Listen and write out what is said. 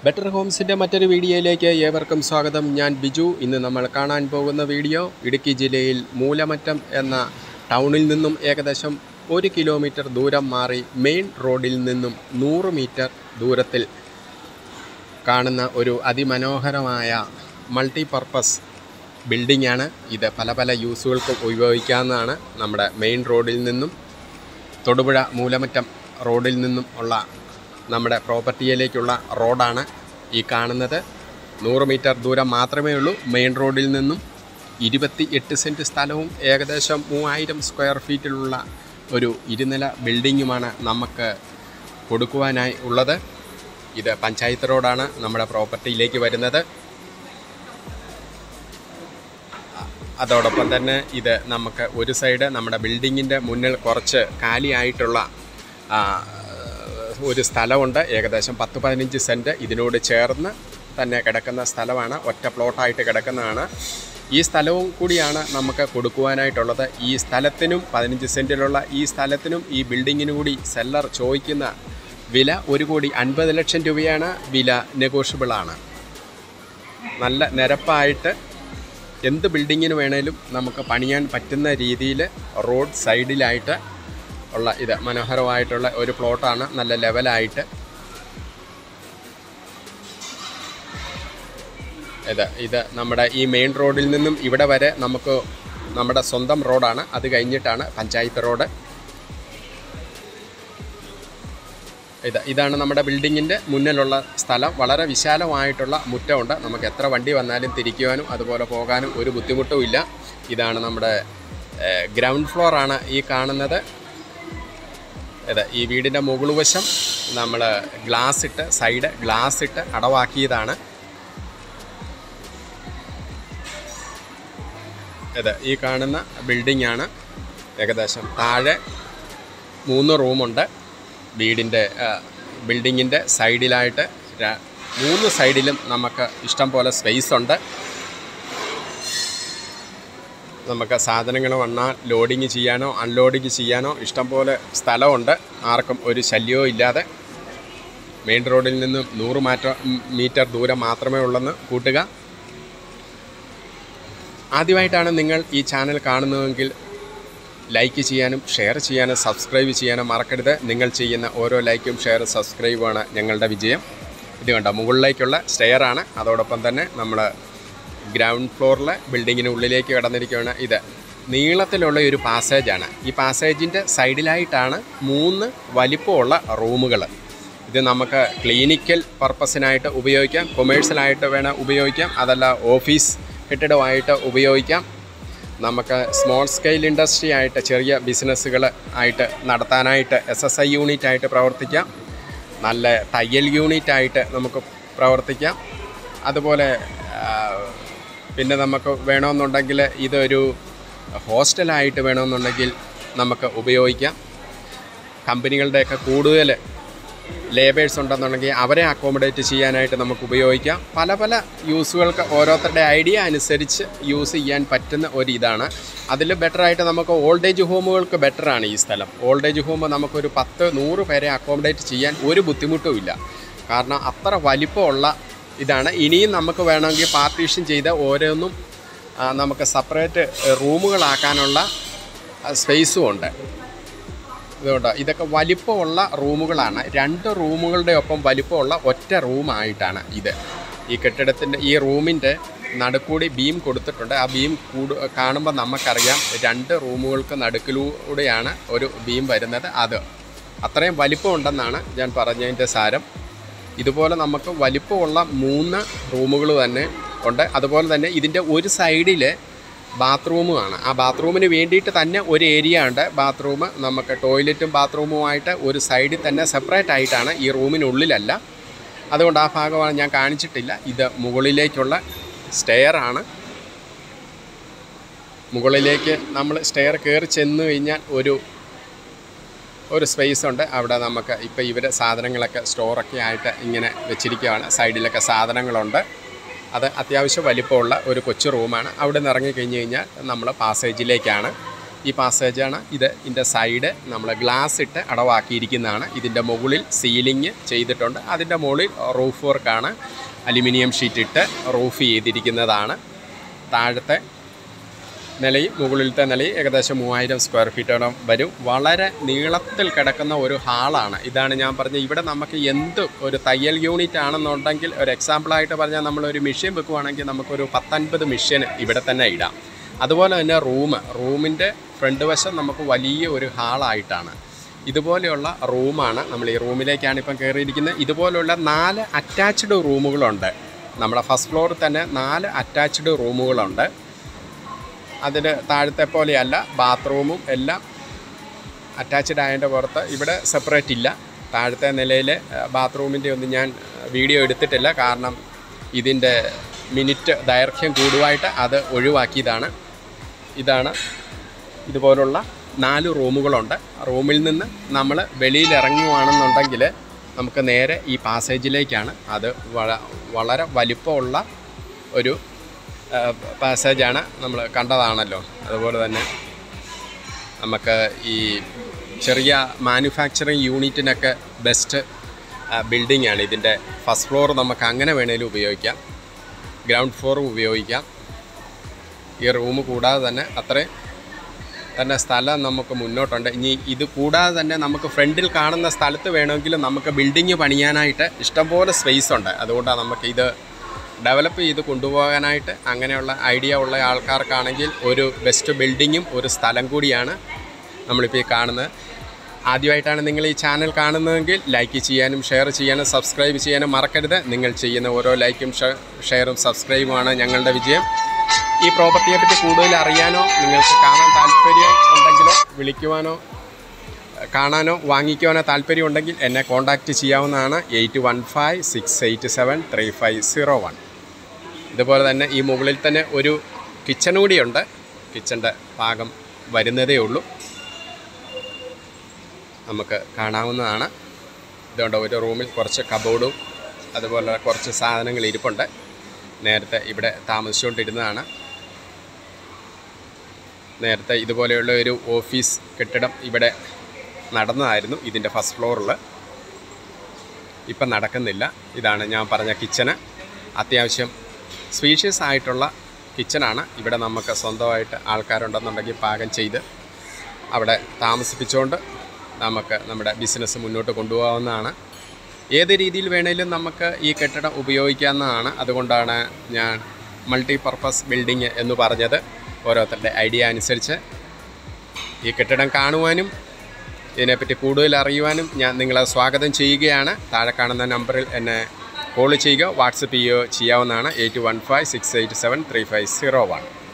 better ഹോംസിൻ്റെ മറ്റൊരു വീഡിയോയിലേക്ക് ഏവർക്കും സ്വാഗതം ഞാൻ ബിജു ഇന്ന് നമ്മൾ കാണാൻ പോകുന്ന വീഡിയോ ഇടുക്കി ജില്ലയിൽ മൂലമറ്റം എന്ന ടൗണിൽ നിന്നും ഏകദേശം ഒരു കിലോമീറ്റർ ദൂരം മാറി മെയിൻ റോഡിൽ നിന്നും നൂറ് മീറ്റർ ദൂരത്തിൽ കാണുന്ന ഒരു അതിമനോഹരമായ മൾട്ടി പർപ്പസ് ബിൽഡിംഗ് ആണ് ഇത് പല പല യൂസുകൾക്ക് ഉപയോഗിക്കാവുന്നതാണ് നമ്മുടെ മെയിൻ റോഡിൽ നിന്നും തൊടുപുഴ മൂലമറ്റം റോഡിൽ നിന്നും ഉള്ള നമ്മുടെ പ്രോപ്പർട്ടിയിലേക്കുള്ള റോഡാണ് ഈ കാണുന്നത് നൂറ് മീറ്റർ ദൂരം മാത്രമേ ഉള്ളൂ മെയിൻ റോഡിൽ നിന്നും ഇരുപത്തി എട്ട് സെൻറ്റ് സ്ഥലവും ഏകദേശം മൂവായിരം സ്ക്വയർ ഫീറ്റിലുള്ള ഒരു ഇരുനില ബിൽഡിങ്ങുമാണ് നമുക്ക് കൊടുക്കുവാനായി ഉള്ളത് ഇത് പഞ്ചായത്ത് റോഡാണ് നമ്മുടെ പ്രോപ്പർട്ടിയിലേക്ക് വരുന്നത് അതോടൊപ്പം തന്നെ ഇത് നമുക്ക് ഒരു സൈഡ് നമ്മുടെ ബിൽഡിങ്ങിൻ്റെ മുന്നിൽ കുറച്ച് കാലിയായിട്ടുള്ള ആ, ഒരു സ്ഥലമുണ്ട് ഏകദേശം പത്ത് പതിനഞ്ച് സെൻറ്റ് ഇതിനോട് ചേർന്ന് തന്നെ കിടക്കുന്ന സ്ഥലമാണ് ഒറ്റ പ്ലോട്ടായിട്ട് കിടക്കുന്നതാണ് ഈ സ്ഥലവും കൂടിയാണ് നമുക്ക് കൊടുക്കുവാനായിട്ടുള്ളത് ഈ സ്ഥലത്തിനും പതിനഞ്ച് സെൻറ്റിലുള്ള ഈ സ്ഥലത്തിനും ഈ ബിൽഡിങ്ങിനും കൂടി സെല്ലർ ചോദിക്കുന്ന വില ഒരു കോടി അൻപത് ലക്ഷം രൂപയാണ് വില നെഗോഷ്യബിളാണ് നല്ല നിരപ്പായിട്ട് എന്ത് ബിൽഡിങ്ങിന് വേണേലും നമുക്ക് പണിയാൻ പറ്റുന്ന രീതിയിൽ റോഡ് സൈഡിലായിട്ട് ഉള്ള ഇത് മനോഹരമായിട്ടുള്ള ഒരു പ്ലോട്ടാണ് നല്ല ലെവലായിട്ട് ഇത് ഇത് നമ്മുടെ ഈ മെയിൻ റോഡിൽ നിന്നും ഇവിടെ വരെ നമുക്ക് നമ്മുടെ സ്വന്തം റോഡാണ് അത് കഴിഞ്ഞിട്ടാണ് പഞ്ചായത്ത് റോഡ് ഇത് ഇതാണ് നമ്മുടെ ബിൽഡിങ്ങിൻ്റെ മുന്നിലുള്ള സ്ഥലം വളരെ വിശാലമായിട്ടുള്ള മുറ്റമുണ്ട് നമുക്ക് എത്ര വണ്ടി വന്നാലും തിരിക്കുവാനും അതുപോലെ പോകാനും ഒരു ബുദ്ധിമുട്ടും ഇല്ല ഇതാണ് നമ്മുടെ ഗ്രൗണ്ട് ഫ്ലോറാണ് ഈ കാണുന്നത് ഇത് ഈ വീടിൻ്റെ മുകൾ വശം നമ്മൾ ഗ്ലാസ് ഇട്ട് സൈഡ് ഗ്ലാസ് ഇട്ട് അടവാക്കിയതാണ് ഇത് ഈ കാണുന്ന ബിൽഡിംഗ് ആണ് ഏകദേശം താഴെ മൂന്ന് റൂമുണ്ട് വീടിൻ്റെ ബിൽഡിങ്ങിൻ്റെ സൈഡിലായിട്ട് ര- മൂന്ന് സൈഡിലും നമുക്ക് ഇഷ്ടം പോലെ സ്പേസ് ഉണ്ട് നമുക്ക് സാധനങ്ങൾ വന്നാൽ ലോഡിങ് ചെയ്യാനോ അൺലോഡിങ് ചെയ്യാനോ ഇഷ്ടം പോലെ സ്ഥലമുണ്ട് ആർക്കും ഒരു ശല്യവും ഇല്ലാതെ മെയിൻ റോഡിൽ നിന്നും നൂറ് മാറ്റ മീറ്റർ ദൂരം മാത്രമേ ഉള്ളെന്ന് കൂട്ടുക ആദ്യമായിട്ടാണ് നിങ്ങൾ ഈ ചാനൽ കാണുന്നതെങ്കിൽ ലൈക്ക് ചെയ്യാനും ഷെയർ ചെയ്യാനും സബ്സ്ക്രൈബ് ചെയ്യാനും മറക്കരുത് നിങ്ങൾ ചെയ്യുന്ന ഓരോ ലൈക്കും ഷെയർ സബ്സ്ക്രൈബുമാണ് ഞങ്ങളുടെ വിജയം ഇത് കണ്ടോ മുകളിലേക്കുള്ള സ്റ്റെയറാണ് അതോടൊപ്പം തന്നെ നമ്മൾ ഗ്രൗണ്ട് ഫ്ലോറിലെ ബിൽഡിങ്ങിന് ഉള്ളിലേക്ക് കടന്നിരിക്കുകയാണ് ഇത് നീളത്തിലുള്ള ഒരു പാസേജാണ് ഈ പാസേജിൻ്റെ സൈഡിലായിട്ടാണ് മൂന്ന് വലിപ്പമുള്ള റൂമുകൾ ഇത് നമുക്ക് ക്ലിനിക്കൽ പർപ്പസിനായിട്ട് ഉപയോഗിക്കാം കൊമേഴ്സ്യലായിട്ട് വേണം ഉപയോഗിക്കാം അതല്ല ഓഫീസ് കെട്ടിടമായിട്ട് ഉപയോഗിക്കാം നമുക്ക് സ്മോൾ സ്കെയിൽ ഇൻഡസ്ട്രി ആയിട്ട് ചെറിയ ബിസിനസ്സുകൾ ആയിട്ട് നടത്താനായിട്ട് എസ് എസ് ഐ യൂണിറ്റ് ആയിട്ട് പ്രവർത്തിക്കാം നല്ല തയ്യൽ യൂണിറ്റ് ആയിട്ട് നമുക്ക് പ്രവർത്തിക്കാം അതുപോലെ ആ, പിന്നെ നമുക്ക് വേണമെന്നുണ്ടെങ്കിൽ ഇതൊരു ഹോസ്റ്റലായിട്ട് വേണമെന്നുണ്ടെങ്കിൽ നമുക്ക് ഉപയോഗിക്കാം കമ്പനികളുടെയൊക്കെ കൂടുതൽ ലേബേഴ്സ് ഉണ്ടെന്നുണ്ടെങ്കിൽ അവരെ അക്കോമഡേറ്റ് ചെയ്യാനായിട്ട് നമുക്ക് ഉപയോഗിക്കാം പല പല യൂസുകൾക്ക് ഓരോരുത്തരുടെ ഐഡിയ അനുസരിച്ച് യൂസ് ചെയ്യാൻ പറ്റുന്ന ഒരു ഇതാണ് അതിൽ ബെറ്ററായിട്ട് നമുക്ക് ഓൾഡ് ഏജ് ഹോമുകൾക്ക് ബെറ്ററാണ് ഈ സ്ഥലം ഓൾഡ് ഏജ് ഹോം നമുക്കൊരു പത്ത് നൂറ് പേരെ അക്കോമഡേറ്റ് ചെയ്യാൻ ഒരു ബുദ്ധിമുട്ടും ഇല്ല കാരണം അത്ര വലിപ്പമുള്ള ഇതാണ് ഇനിയും നമുക്ക് വേണമെങ്കിൽ പാർട്ടീഷൻ ചെയ്ത് ഓരോന്നും ആ, നമുക്ക് സെപ്പറേറ്റ് റൂമുകളാക്കാനുള്ള സ്പേസും ഉണ്ട് ഇതുകൊണ്ട് ഇതൊക്കെ വലിപ്പമുള്ള റൂമുകളാണ് രണ്ട് റൂമുകളുടെ ഒപ്പം വലിപ്പമുള്ള ഒറ്റ റൂമായിട്ടാണ് ഇത് ഈ കെട്ടിടത്തിൻ്റെ ഈ റൂമിൻ്റെ നടുക്കൂടി ബീം കൊടുത്തിട്ടുണ്ട് ആ ബീം കൂടു കാണുമ്പോൾ നമുക്കറിയാം രണ്ട് റൂമുകൾക്ക് നടുക്കിലൂടെയാണ് ഒരു ബീം വരുന്നത് അത് അത്രയും വലിപ്പമുണ്ടെന്നാണ് ഞാൻ പറഞ്ഞതിൻ്റെ സാരം ഇതുപോലെ നമുക്ക് വലിപ്പമുള്ള മൂന്ന് റൂമുകൾ തന്നെ ഉണ്ട് അതുപോലെ തന്നെ ഇതിൻ്റെ ഒരു സൈഡിൽ ബാത്റൂമുമാണ് ആ ബാത്റൂമിന് വേണ്ടിയിട്ട് തന്നെ ഒരു ഏരിയ ഉണ്ട് ബാത്റൂം നമുക്ക് ടോയ്ലറ്റും ബാത്റൂമുമായിട്ട് ഒരു സൈഡിൽ തന്നെ സെപ്പറേറ്റ് ആയിട്ടാണ് ഈ റൂമിനുള്ളിലല്ല അതുകൊണ്ട് ആ ഭാഗമാണ് ഞാൻ കാണിച്ചിട്ടില്ല ഇത് മുകളിലേക്കുള്ള സ്റ്റെയർ ആണ് മുകളിലേക്ക് നമ്മൾ സ്റ്റെയർ കയറി ചെന്ന് കഴിഞ്ഞാൽ ഒരു ഒരു സ്പേസ് ഉണ്ട് അവിടെ നമുക്ക് ഇപ്പോൾ ഇവർ സാധനങ്ങളൊക്കെ സ്റ്റോറൊക്കെ ആയിട്ട് ഇങ്ങനെ വെച്ചിരിക്കുകയാണ് സൈഡിലൊക്കെ സാധനങ്ങളുണ്ട് അത് അത്യാവശ്യം വലിപ്പമുള്ള ഒരു കൊച്ചു റൂമാണ് അവിടെ നിന്ന് ഇറങ്ങിക്കഴിഞ്ഞ് കഴിഞ്ഞാൽ നമ്മൾ പാസേജിലേക്കാണ് ഈ പാസേജാണ് ഇത് ഇതിൻ്റെ സൈഡ് നമ്മൾ ഗ്ലാസ് ഇട്ട് അടവാക്കിയിരിക്കുന്നതാണ് ഇതിൻ്റെ മുകളിൽ സീലിംഗ് ചെയ്തിട്ടുണ്ട് അതിൻ്റെ മുകളിൽ റൂഫ് വർക്കാണ് അലുമിനിയം ഷീറ്റ് ഇട്ട് റൂഫ് ചെയ്തിരിക്കുന്നതാണ് താഴത്തെ നിലയും മുകളിലത്തെ നിലയും ഏകദേശം മൂവായിരം സ്ക്വയർ ഫീറ്റോളം വരും വളരെ നീളത്തിൽ കിടക്കുന്ന ഒരു ഹാളാണ് ഇതാണ് ഞാൻ പറഞ്ഞത് ഇവിടെ നമുക്ക് എന്ത് ഒരു തയ്യൽ യൂണിറ്റ് ആണെന്നുണ്ടെങ്കിൽ ഒരു എക്സാമ്പിളായിട്ട് പറഞ്ഞാൽ നമ്മളൊരു മെഷീൻ വെക്കുവാണെങ്കിൽ നമുക്കൊരു പത്തൊൻപത് മെഷീൻ ഇവിടെ തന്നെ ഇടാം അതുപോലെ തന്നെ റൂം റൂമിൻ്റെ ഫ്രണ്ട് വശം നമുക്ക് വലിയ ഒരു ഹാളായിട്ടാണ് ഇതുപോലെയുള്ള റൂമാണ് നമ്മൾ ഈ റൂമിലേക്കാണ് ഇപ്പം കയറിയിരിക്കുന്നത് ഇതുപോലുള്ള നാല് അറ്റാച്ച്ഡ് റൂമുകളുണ്ട് നമ്മുടെ ഫസ്റ്റ് ഫ്ലോറിൽ തന്നെ നാല് അറ്റാച്ച്ഡ് റൂമുകളുണ്ട് അതിന് താഴത്തെ പോലെയല്ല ബാത്റൂമും എല്ലാം അറ്റാച്ച്ഡ് ആയതിൻ്റെ പുറത്ത് ഇവിടെ സെപ്പറേറ്റ് ഇല്ല താഴത്തെ നിലയിൽ ബാത്റൂമിൻ്റെ ഒന്നും ഞാൻ വീഡിയോ എടുത്തിട്ടില്ല കാരണം ഇതിൻ്റെ മിനിറ്റ് ദൈർഘ്യം കൂടുവായിട്ട് അത് ഒഴിവാക്കിയതാണ് ഇതാണ് ഇതുപോലുള്ള നാല് റൂമുകളുണ്ട് റൂമിൽ നിന്ന് നമ്മൾ വെളിയിൽ ഇറങ്ങുവാണെന്നുണ്ടെങ്കിൽ നമുക്ക് നേരെ ഈ പാസേജിലേക്കാണ് അത് വള വളരെ വലിപ്പമുള്ള ഒരു പാസേജാണ് നമ്മൾ കണ്ടതാണല്ലോ അതുപോലെ തന്നെ നമുക്ക് ഈ ചെറിയ മാനുഫാക്ചറിങ് യൂണിറ്റിനൊക്കെ ബെസ്റ്റ് ബിൽഡിംഗ് ആണ് ഇതിൻ്റെ ഫസ്റ്റ് ഫ്ലോർ നമുക്ക് അങ്ങനെ വേണേലും ഉപയോഗിക്കാം ഗ്രൗണ്ട് ഫ്ലോറും ഉപയോഗിക്കാം ഈ റൂം കൂടാതെ തന്നെ അത്രയും തന്നെ സ്ഥലം നമുക്ക് മുന്നോട്ടുണ്ട് ഇനി ഇത് കൂടാതെ തന്നെ നമുക്ക് ഫ്രണ്ടിൽ കാണുന്ന സ്ഥലത്ത് വേണമെങ്കിൽ നമുക്ക് ബിൽഡിങ് പണിയാനായിട്ട് ഇഷ്ടംപോലെ സ്പേസ് ഉണ്ട് അതുകൊണ്ടാണ് നമുക്ക് ഇത് ഡെവലപ്പ് ചെയ്ത് കൊണ്ടുപോകാനായിട്ട് അങ്ങനെയുള്ള ഐഡിയ ഉള്ള ആൾക്കാർക്കാണെങ്കിൽ ഒരു ബെസ്റ്റ് ബിൽഡിങ്ങും ഒരു സ്ഥലം കൂടിയാണ് നമ്മളിപ്പോൾ ഈ കാണുന്നത് ആദ്യമായിട്ടാണ് നിങ്ങൾ ഈ ചാനൽ കാണുന്നതെങ്കിൽ ലൈക്ക് ചെയ്യാനും ഷെയർ ചെയ്യാനും സബ്സ്ക്രൈബ് ചെയ്യാനും മറക്കരുത് നിങ്ങൾ ചെയ്യുന്ന ഓരോ ലൈക്കും ഷെയറും സബ്സ്ക്രൈബുമാണ് ഞങ്ങളുടെ വിജയം ഈ പ്രോപ്പർട്ടിയെ പറ്റി കൂടുതൽ അറിയാനോ നിങ്ങൾക്ക് കാണാൻ താല്പര്യം ഉണ്ടെങ്കിലോ വിളിക്കുവാനോ കാണാനോ വാങ്ങിക്കുവാനോ താല്പര്യം ഉണ്ടെങ്കിൽ എന്നെ കോൺടാക്റ്റ് ചെയ്യാവുന്നതാണ് eight one five six eight seven three five zero one ഇതുപോലെ തന്നെ ഈ മുകളിൽ തന്നെ ഒരു കിച്ചൺ കൂടിയുണ്ട് കിച്ചൻ്റെ ഭാഗം വരുന്നതേ ഉള്ളൂ നമുക്ക് കാണാവുന്നതാണ് ഇതുകൊണ്ട് ഒരു റൂമിൽ കുറച്ച് കബോർഡും അതുപോലെ കുറച്ച് സാധനങ്ങൾ ഇരിപ്പുണ്ട് നേരത്തെ ഇവിടെ താമസിച്ചുകൊണ്ടിരുന്നതാണ് നേരത്തെ ഇതുപോലെയുള്ള ഒരു ഓഫീസ് കെട്ടിടം ഇവിടെ നടന്നതായിരുന്നു ഇതിൻ്റെ ഫസ്റ്റ് ഫ്ലോറിൽ ഇപ്പം നടക്കുന്നില്ല ഇതാണ് ഞാൻ പറഞ്ഞ കിച്ചന് അത്യാവശ്യം സ്പീഷ്യസ് ആയിട്ടുള്ള കിച്ചനാണ് ഇവിടെ നമുക്ക് സ്വന്തമായിട്ട് ആൾക്കാരുണ്ടെന്നുണ്ടെങ്കിൽ പാകം ചെയ്ത് അവിടെ താമസിപ്പിച്ചുകൊണ്ട് നമുക്ക് നമ്മുടെ ബിസിനസ് മുന്നോട്ട് കൊണ്ടുപോകാവുന്നതാണ് ഏത് രീതിയിൽ വേണേലും നമുക്ക് ഈ കെട്ടിടം ഉപയോഗിക്കാവുന്നതാണ് അതുകൊണ്ടാണ് ഞാൻ മൾട്ടി പർപ്പസ് ബിൽഡിങ് എന്ന് പറഞ്ഞത് ഓരോരുത്തരുടെ ഐഡിയ അനുസരിച്ച് ഈ കെട്ടിടം കാണുവാനും ഇതിനെപ്പറ്റി കൂടുതൽ അറിയുവാനും ഞാൻ നിങ്ങളെ സ്വാഗതം ചെയ്യുകയാണ് താഴെ കാണുന്ന നമ്പറിൽ എന്നെ കോൾ ചെയ്യുക വാട്സപ്പ് ചെയ്യുകയോ ചെയ്യാവുന്നതാണ് eight one five six eight seven three five zero one